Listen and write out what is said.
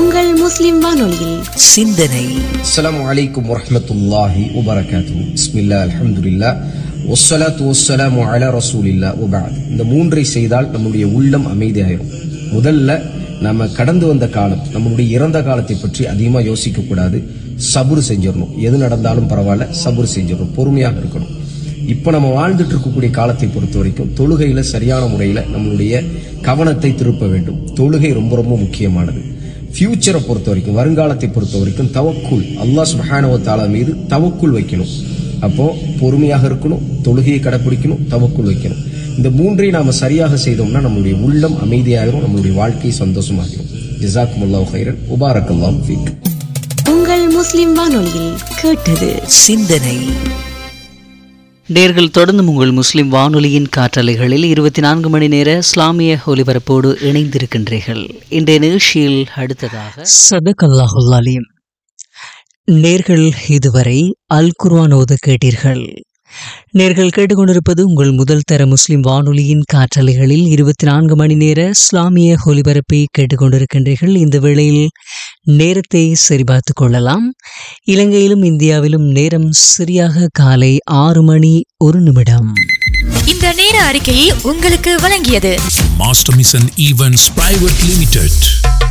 உங்கள் முஸ்லிம் வானொலியில் சிந்தனை அஸ்ஸலாமு அலைக்கும் வரஹ்மத்துல்லாஹி வபரகாத்துஹு பிஸ்மில்லாஹ் அல்ஹம்துலில்லாஹ் வஸ்ஸலாத்து வஸ்ஸலாமு அலா ரசூலில்லாஹ் வபஅத் இந்த மூன்றை செய்தால் நம்முடைய உள்ளம் அமைதியாயிரும் முதல்ல நம்ம கடந்து வந்த காலம் நம்மளுடைய இறந்த காலத்தை பற்றி அதிகமா யோசிக்க கூடாது சபுர் செஞ்சிடணும் எது நடந்தாலும் பரவாயில்ல சபுர் செஞ்சிடணும் பொறுமையாக இருக்கணும் இப்ப நம்ம வாழ்ந்துட்டு இருக்கக்கூடிய காலத்தை பொறுத்த வரைக்கும் தொழுகையில சரியான முறையில நம்மளுடைய கவனத்தை திருப்ப வேண்டும் தொழுகை ரொம்ப ரொம்ப முக்கியமானது ஃபியூச்சரை பொறுத்த வரைக்கும் வருங்காலத்தை பொறுத்த வரைக்கும் தவக்குள் அல்லாஹ் சுப்ஹானஹு வ தஆலா மீது தவக்குள் வைக்கணும் அப்போ பொறுமையாக இருக்கணும் தொழுகையை கடைப்பிடிக்கணும் தவக்குள் வைக்கணும் இந்த மூன்றை நாம சரியாக செய்தோம்னா நம்மளுடைய உள்ளம் அமைதியாகிரும் நம்மளுடைய வாழ்க்கை சந்தோஷமாகிரும் ஜிசாக்குமுல்லாஹு ஹைரன் உபாரக்கல்லாஹு ஃபீக் உங்கள் முஸ்லிம் வானொலியில் கேட்டது சிந்தனை நேர்கள் தொடர்ந்து உங்கள் முஸ்லிம் வானொலியின் காற்றலைகளில் இருபத்தி நான்கு மணி நேர இஸ்லாமிய ஒலிபரப்போடு இணைந்திருக்கின்றீர்கள் இன்றைய நிகழ்ச்சியில் அடுத்ததாக சதகல்லாஹுல் அலீம் நேர்கள் இதுவரை அல் குர்ஆன் ஓத கேட்டீர்கள் நேர்கள் கேட்டுக்கொண்டிருப்பது உங்கள் முதல் தர முஸ்லிம் வானொலியின் காற்றலைகளில் இருபத்தி நான்கு மணி நேர இஸ்லாமிய ஒலிபரப்பை கேட்டுக்கொண்டிருக்கின்றீர்கள் இந்த வேளையில் நேரத்தை சரிபார்த்துக் கொள்ளலாம் இலங்கையிலும் இந்தியாவிலும் நேரம் சரியாக காலை ஆறு மணி ஒரு நிமிடம் இந்த நேர அறிக்கையை உங்களுக்கு வழங்கியது Master Mission Events Private Limited.